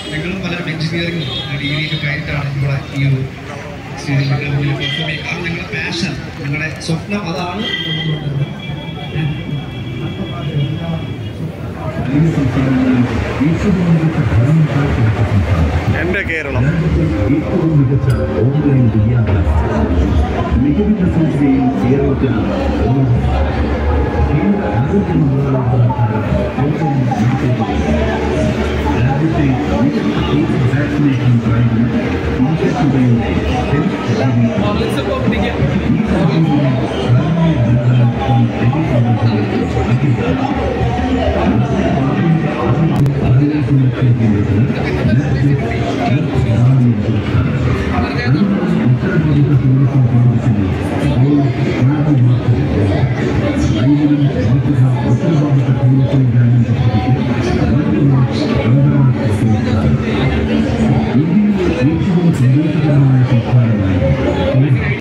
ഞങ്ങളും പലരും എഞ്ചിനീയറിംഗ് ഡിഗ്രിയൊക്കെ ആയിട്ടാണ് ഇവിടെ ഈ ഒരു സ്റ്റേജിന്റെ മുന്നിൽ പെർഫോം ചെയ്യുക കാരണം ഞങ്ങളുടെ പാഷൻ ഞങ്ങളുടെ സ്വപ്നം അതാണ് അന്യ സംസ്ഥാനങ്ങളിൽ ഏറ്റവും മികച്ച ഭരണങ്ങൾ സംസ്ഥാനം എൻ്റെ കേരളം ഏറ്റവും മികച്ച ഓൺലൈൻ വിദ്യാഭ്യാസം മികവിന്റെ സൂചികയിൽ കേരളത്തിന് ഒന്നാം സ്ഥാനം. കേന്ദ്ര ആരോഗ്യ മന്ത്രാലയം ഔഷധം രാജ്യത്തെ മികച്ച കോവിഡ് വാക്സിനേഷൻ ഡ്രൈവിന് ഇന്ത്യ ടുഡേയുടെ ഹെൽത്ത് സർവീസ് ഈ സർവീസിനെ പ്രാഥമിക മന്ത്രാലയത്തിൽ രജിസ്റ്റർ അംഗീകാരം ഏറ്റവും സന്തോഷകരമായ സംസ്ഥാനമായി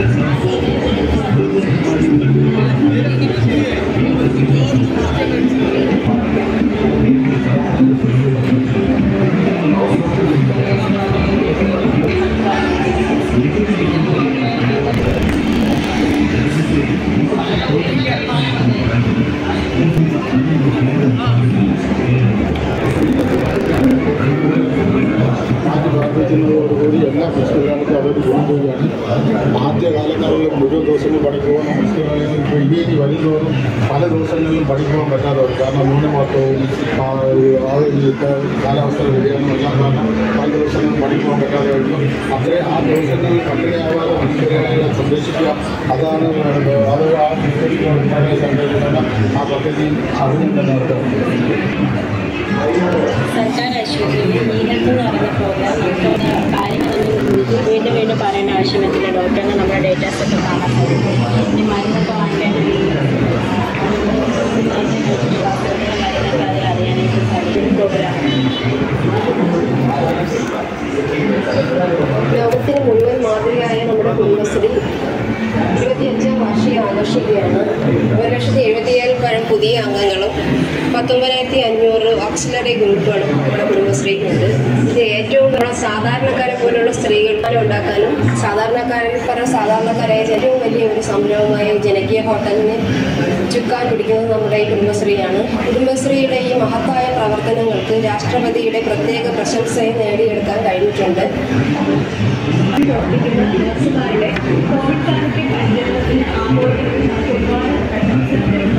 പ്രാർത്ഥിക്കുന്നതോടുകൂടി എല്ലാ ഫെസ്റ്റിവലുകൾക്കും അതൊരു ഗുണം കൂടിയാണ് ആദ്യ കാലങ്ങളിൽ മുഴുവൻ ദിവസങ്ങളും പണിക്കുവാൻ ഫെസ്റ്റിവലുകൾ ഇപ്പോൾ ഇനി ഇനി വരുന്നതോറും പല ദിവസങ്ങളിലും പണിക്കുവാൻ പറ്റാതെ വരും കാരണം ന്യൂനമർദ്ദവും ആ, ആ, ഈ കാലാവസ്ഥ വ്യതിയാനം എല്ലാം കാരണം പല ദിവസങ്ങളും പണിക്കുവാൻ പറ്റാതെ വരും അത്രേ ആ ദിവസങ്ങളിൽ പട്ടിണിയാവാതെ മനുഷ്യരെ സംരക്ഷിക്കുക അതാണ് അത് ആ സംരക്ഷിക്കുന്ന ആ പദ്ധതി അറിഞ്ഞിട്ട് നടത്തുക സർക്കാർ ആശുപത്രിയിൽ നീരത്ത് എന്ന് പറയുന്ന പ്രോഗ്രാം നമുക്ക് കാര്യങ്ങളൊന്നും വീണ്ടും വീണ്ടും പറയേണ്ട ആവശ്യമില്ല ഡോക്ടറിന് നമ്മുടെ ഡേറ്റാസ് ഒക്കെ കാണാൻ സാധിക്കും ഇനി മരുന്നൊക്കെ വാങ്ങിക്കാൻ മരുന്നൊക്കെ അത് അറിയാനായിട്ട് സാധിക്കും പ്രോഗ്രാം ലോകത്തിന് മുഴുവൻ മാതൃകയായ നമ്മുടെ കുടുംബശ്രീ ഇരുപത്തിയഞ്ചാം വാർഷികം ആഘോഷിക്കുകയാണ് ഒരു ലക്ഷത്തി എഴുപത്തിയേഴ് പരം പുതിയ അംഗങ്ങളും പത്തൊമ്പതിനായിരത്തി അഞ്ഞൂറ് ഓക്സിലറി ഗ്രൂപ്പുകളും നമ്മുടെ കുടുംബശ്രീക്കുണ്ട് ഇത് ഏറ്റവും നമ്മുടെ സാധാരണക്കാരെ പോലുള്ള സ്ത്രീകൾ ഉണ്ടാക്കാനും സാധാരണക്കാരിൽ പറഞ്ഞ സാധാരണക്കാരായ ഏറ്റവും വലിയ ഒരു സംരംഭമായ ജനകീയ ഹോട്ടലിനെ ചുക്കാൻ പിടിക്കുന്നത് നമ്മുടെ ഈ കുടുംബശ്രീയാണ് കുടുംബശ്രീയുടെ ഈ മഹത്തായ പ്രവർത്തനങ്ങൾക്ക് രാഷ്ട്രപതിയുടെ പ്രത്യേക പ്രശംസയും നേടിയെടുക്കാൻ കഴിഞ്ഞിട്ടുണ്ട് പ്രവർത്തിക്കുന്ന നഴ്സുമാരുടെ കോവിഡ് കാലത്തെ പരിചരണത്തിന് ആഗോളതലത്തിൽ ഒരുപാട്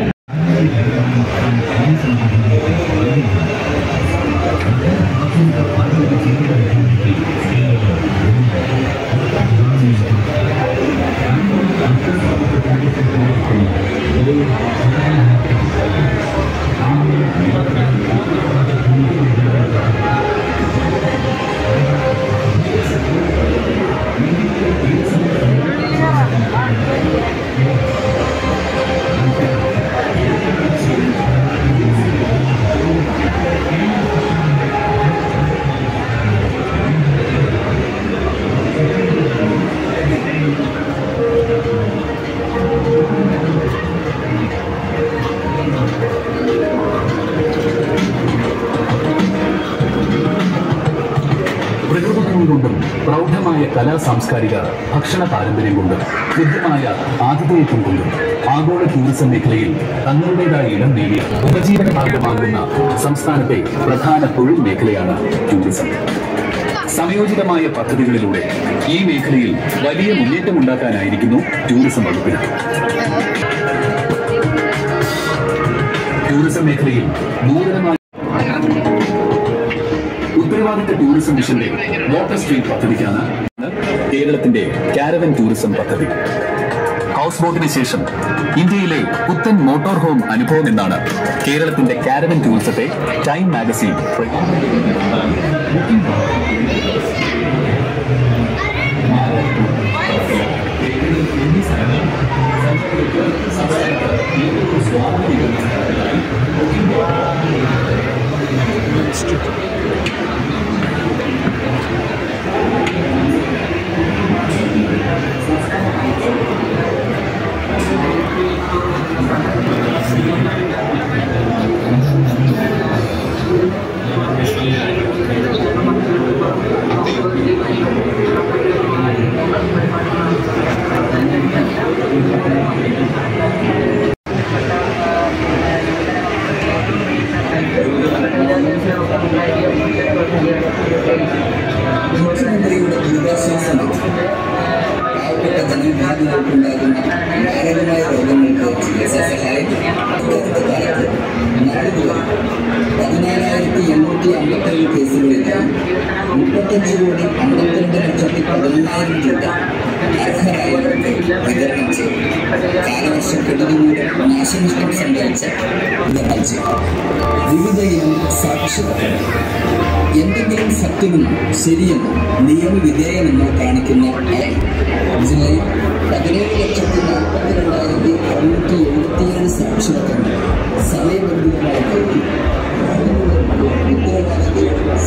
പ്രകൃതിഭംഗി കൊണ്ടും പ്രൗഢമായ കലാ സാംസ്കാരിക ഭക്ഷണ പാരമ്പര്യം കൊണ്ടും കൃത്യമായ ആതിഥേയത്വം കൊണ്ടും ആഗോള ടൂറിസം മേഖലയിൽ തങ്ങളുടേതായ ഇടം നേടിയ ഉപജീവന മാർഗമാകുന്ന സംസ്ഥാനത്തെ പ്രധാന തൊഴിൽ മേഖലയാണ് ടൂറിസം സംയോജിതമായ പദ്ധതികളിലൂടെ ഈ മേഖലയിൽ വലിയ മുന്നേറ്റം ഉണ്ടാക്കാനായിരിക്കുന്നു ടൂറിസം വകുപ്പിന് ടൂറിസം മേഖലയിൽ നൂതനമായ ഉത്തരവാദിത്ത ടൂറിസം മിഷന്റെ വാട്ടർ സ്ട്രീറ്റ് പദ്ധതിക്കാണ് കേരളത്തിന്റെ കാരവൻ ടൂറിസം പദ്ധതി ഹൗസ് ബോട്ടിന് ശേഷം ഇന്ത്യയിലെ പുത്തൻ മോട്ടോർ ഹോം അനുഭവം എന്നാണ് കേരളത്തിന്റെ കാരവൻ ടൂറിസത്തെ ടൈം മാഗസിൻ Thank മുഖ്യമന്ത്രിയുടെ ദുരിതാശ്വാസ നിധി പാവപ്പെട്ട ജനവിഭാഗങ്ങൾക്കുണ്ടാകുന്ന മാരകമായ രോഗങ്ങൾക്ക് ചികിത്സാ സഹായം ഇക്കാലത്തെ കാലത്ത് നാളിതുവരെ പതിനാലായിരത്തി എണ്ണൂറ്റി അമ്പത്തേഴ് കേസുകളിലായി മുപ്പത്തഞ്ച് കോടി അമ്പത്തിരണ്ട് ലക്ഷത്തി പതിനൊന്നായിരം രൂപ അർഹരായവർക്ക് വിതരണം ചെയ്തു കാലവർഷക്കെടുതി മൂലം നാശനഷ്ടം സംഭവിച്ച രാജ്യം വിവിധ ഇനം സാക്ഷ്യപത്രങ്ങൾ എന്തെങ്കിലും സത്യമെന്നോ ശരിയെന്നോ നിയമവിധേയമെന്നോ കാണിക്കുന്ന ആൾ ജില്ലയിൽ പതിനേഴ് ലക്ഷത്തി നാൽപ്പത്തി രണ്ടായിരത്തി അറുന്നൂറ്റി എഴുപത്തിയേഴ് സാക്ഷ്യപത്രങ്ങൾ സമയബന്ധിതമായി നൽകി ഉത്തരവാദിത്വം